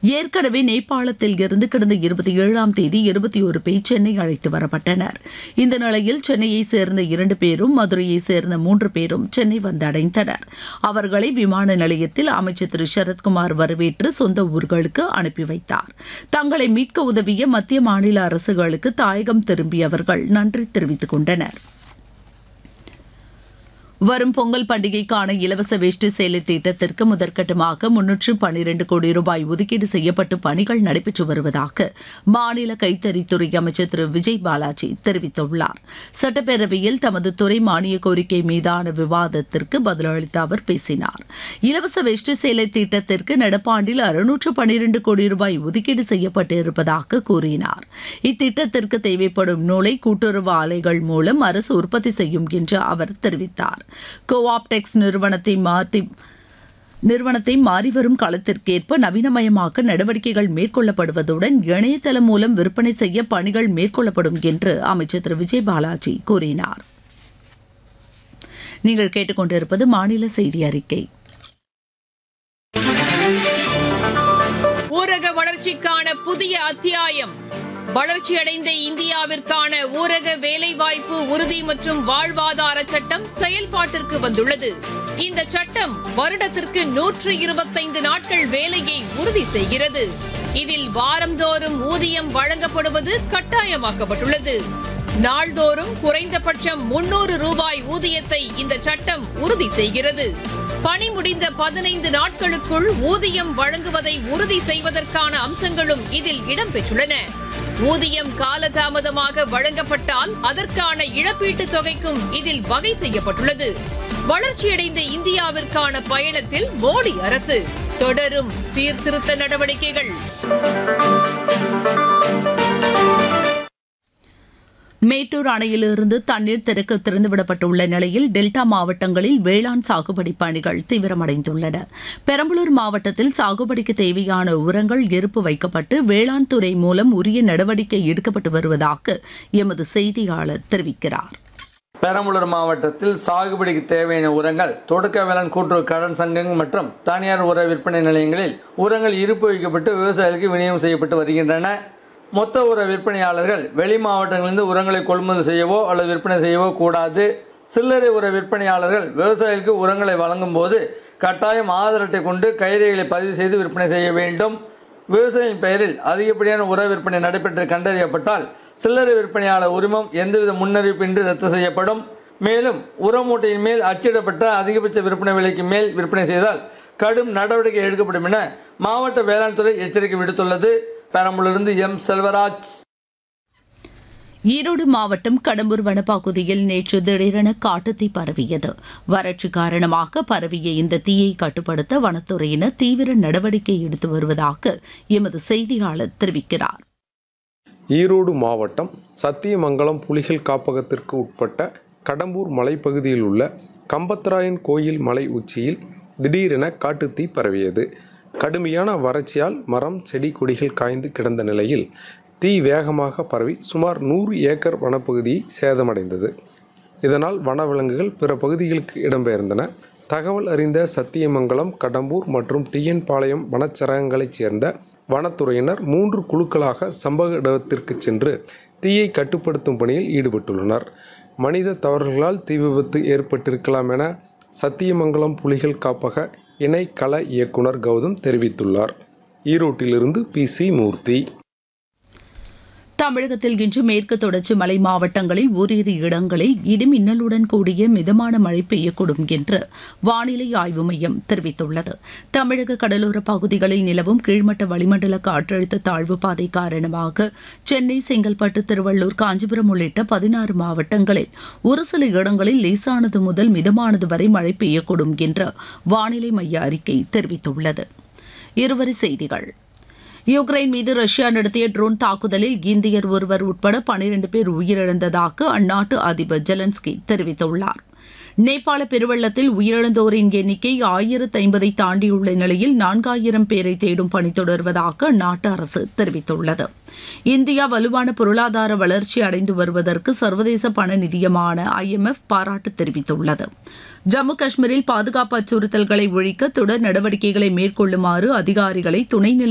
ஏற்கனவே நேபாளத்தில் இருந்து கடந்த இருபத்தி ஏழாம் தேதி இருபத்தி ஒரு பேர் சென்னை அழைத்து வரப்பட்டனர் இந்த நிலையில் சென்னையை சேர்ந்த இரண்டு பேரும் மதுரையை சேர்ந்த மூன்று பேரும் சென்னை வந்தடைந்தனர் அவர்களை விமான நிலையத்தில் அமைச்சர் திரு சரத்குமார் வரவேற்று சொந்த ஊர்களுக்கு அனுப்பி வைத்தார் தங்களை மீட்க உதவிய மத்திய மாநில அரசுகளுக்கு தாயகம் திரும்பியவர்கள் நன்றி தெரிவித்துக் கொண்டனர் வரும் பொங்கல் பண்டிகைக்கான இலவச வேஷ்டி சேலை திட்டத்திற்கு முதற்கட்டமாக முன்னூற்று பன்னிரண்டு கோடி ரூபாய் ஒதுக்கீடு செய்யப்பட்டு பணிகள் நடைபெற்று வருவதாக மாநில கைத்தறித்துறை அமைச்சர் திரு விஜய் பாலாஜி தெரிவித்துள்ளார் சட்டப்பேரவையில் தமது துறை மானிய கோரிக்கை மீதான விவாதத்திற்கு பதிலளித்த அவர் பேசினார் இலவச வேஷ்டி சேலை திட்டத்திற்கு நடப்பாண்டில் அறுநூற்று பன்னிரண்டு கோடி ரூபாய் ஒதுக்கீடு செய்யப்பட்டு இருப்பதாக கூறினார் இத்திட்டத்திற்கு தேவைப்படும் நூலை கூட்டுறவு ஆலைகள் மூலம் அரசு உற்பத்தி செய்யும் என்று அவர் தெரிவித்தார் கோஆப்டெக்ஸ் நிறுவனத்தை மாற்றி நிறுவனத்தை மாறிவரும் காலத்திற்கேற்ப நவீனமயமாக்க நடவடிக்கைகள் மேற்கொள்ளப்படுவதுடன் இணையதளம் மூலம் விற்பனை செய்ய பணிகள் மேற்கொள்ளப்படும் என்று அமைச்சர் திரு விஜய் பாலாஜி கூறினார் நீங்கள் கேட்டுக்கொண்டிருப்பது மாநில செய்தி அறிக்கை ஊரக வளர்ச்சிக்கான புதிய அத்தியாயம் வளர்ச்சியடைந்த இந்தியாவிற்கான ஊரக வேலைவாய்ப்பு உறுதி மற்றும் வாழ்வாதார சட்டம் செயல்பாட்டிற்கு வந்துள்ளது இந்த சட்டம் வருடத்திற்கு நூற்று இருபத்தைந்து நாட்கள் வேலையை உறுதி செய்கிறது இதில் வாரந்தோறும் ஊதியம் வழங்கப்படுவது கட்டாயமாக்கப்பட்டுள்ளது நாள்தோறும் குறைந்தபட்சம் முன்னூறு ரூபாய் ஊதியத்தை இந்த சட்டம் உறுதி செய்கிறது பணி முடிந்த பதினைந்து நாட்களுக்குள் ஊதியம் வழங்குவதை உறுதி செய்வதற்கான அம்சங்களும் இதில் இடம்பெற்றுள்ளன ஊதியம் காலதாமதமாக வழங்கப்பட்டால் அதற்கான இழப்பீட்டுத் தொகைக்கும் இதில் வகை செய்யப்பட்டுள்ளது வளர்ச்சியடைந்த இந்தியாவிற்கான பயணத்தில் மோடி அரசு தொடரும் சீர்திருத்த நடவடிக்கைகள் மேட்டூர் அணையிலிருந்து தண்ணீர் திறக்க திறந்துவிடப்பட்டுள்ள நிலையில் டெல்டா மாவட்டங்களில் வேளாண் சாகுபடி பணிகள் தீவிரமடைந்துள்ளன பெரம்பலூர் மாவட்டத்தில் சாகுபடிக்கு தேவையான உரங்கள் இருப்பு வைக்கப்பட்டு வேளாண் துறை மூலம் உரிய நடவடிக்கை எடுக்கப்பட்டு வருவதாக எமது செய்தியாளர் தெரிவிக்கிறார் பெரம்பலூர் மாவட்டத்தில் சாகுபடிக்கு தேவையான உரங்கள் தொடக்க வேளாண் கூட்டுறவு கடன் சங்கங்கள் மற்றும் தனியார் உர விற்பனை நிலையங்களில் உரங்கள் இருப்பு வைக்கப்பட்டு விவசாயிகளுக்கு விநியோகம் செய்யப்பட்டு வருகின்றன மொத்த உர விற்பனையாளர்கள் வெளி மாவட்டங்களிலிருந்து உரங்களை கொள்முதல் செய்யவோ அல்லது விற்பனை செய்யவோ கூடாது சில்லறை உர விற்பனையாளர்கள் விவசாயிகளுக்கு உரங்களை வழங்கும் போது கட்டாயம் ஆதார் அட்டை கொண்டு கைரேகைகளை பதிவு செய்து விற்பனை செய்ய வேண்டும் விவசாயியின் பெயரில் அதிகப்படியான உர விற்பனை நடைபெற்று கண்டறியப்பட்டால் சில்லறை விற்பனையாளர் உரிமம் எந்தவித முன்னறிவிப்பின்றி ரத்து செய்யப்படும் மேலும் உர மூட்டையின் மேல் அச்சிடப்பட்ட அதிகபட்ச விற்பனை விலைக்கு மேல் விற்பனை செய்தால் கடும் நடவடிக்கை எடுக்கப்படும் என மாவட்ட வேளாண் துறை எச்சரிக்கை விடுத்துள்ளது பெரம்பலூரிலிருந்து எம் செல்வராஜ் ஈரோடு மாவட்டம் கடம்பூர் வனப்பகுதியில் நேற்று திடீரென காட்டுத்தீ பரவியது வறட்சி காரணமாக பரவிய இந்த தீயை கட்டுப்படுத்த வனத்துறையினர் தீவிர நடவடிக்கை எடுத்து வருவதாக எமது செய்தியாளர் தெரிவிக்கிறார் ஈரோடு மாவட்டம் சத்தியமங்கலம் புலிகள் காப்பகத்திற்கு உட்பட்ட கடம்பூர் மலைப்பகுதியில் உள்ள கம்பத்தராயன் கோயில் மலை உச்சியில் திடீரென காட்டுத்தீ பரவியது கடுமையான வறட்சியால் மரம் செடி கொடிகள் காய்ந்து கிடந்த நிலையில் தீ வேகமாக பரவி சுமார் நூறு ஏக்கர் வனப்பகுதியை சேதமடைந்தது இதனால் வனவிலங்குகள் பிற பகுதிகளுக்கு இடம்பெயர்ந்தன தகவல் அறிந்த சத்தியமங்கலம் கடம்பூர் மற்றும் டிஎன் பாளையம் வனச்சரகங்களைச் சேர்ந்த வனத்துறையினர் மூன்று குழுக்களாக சம்பவ இடத்திற்கு சென்று தீயை கட்டுப்படுத்தும் பணியில் ஈடுபட்டுள்ளனர் மனித தவறுகளால் தீ விபத்து ஏற்பட்டிருக்கலாம் என சத்தியமங்கலம் புலிகள் காப்பக இணை கள இயக்குனர் கௌதம் தெரிவித்துள்ளார் ஈரோட்டிலிருந்து பி சி மூர்த்தி தமிழகத்தில் இன்று மேற்கு தொடர்ச்சி மலை மாவட்டங்களில் ஓரிரு இடங்களில் இடிமின்னலுடன் கூடிய மிதமான மழை பெய்யக்கூடும் என்று வானிலை ஆய்வு மையம் தெரிவித்துள்ளது தமிழக கடலோர பகுதிகளில் நிலவும் கீழ்மட்ட வளிமண்டல காற்றழுத்த தாழ்வு பாதை காரணமாக சென்னை செங்கல்பட்டு திருவள்ளூர் காஞ்சிபுரம் உள்ளிட்ட பதினாறு மாவட்டங்களில் ஒரு சில இடங்களில் லேசானது முதல் மிதமானது வரை மழை பெய்யக்கூடும் என்று வானிலை மைய அறிக்கை தெரிவித்துள்ளது இருவரி செய்திகள் யுக்ரைன் மீது ரஷ்யா நடத்திய ட்ரோன் தாக்குதலில் இந்தியர் ஒருவர் உட்பட பனிரண்டு பேர் உயிரிழந்ததாக அந்நாட்டு அதிபர் ஜெலன்ஸ்கி தெரிவித்துள்ளார் நேபாள பெருவெள்ளத்தில் உயிரிழந்தோரின் எண்ணிக்கை ஆயிரத்து ஐம்பதை தாண்டியுள்ள நிலையில் நான்காயிரம் பேரை தேடும் பணி தொடர்வதாக அந்நாட்டு அரசு தெரிவித்துள்ளது இந்தியா வலுவான பொருளாதார வளர்ச்சி அடைந்து வருவதற்கு சர்வதேச பண நிதியமான ஐஎம்எஃப் பாராட்டு தெரிவித்துள்ளது ஜம்மு காஷ்மீரில் பாதுகாப்பு அச்சுறுத்தல்களை ஒழிக்க தொடர் நடவடிக்கைகளை மேற்கொள்ளுமாறு அதிகாரிகளை துணைநிலை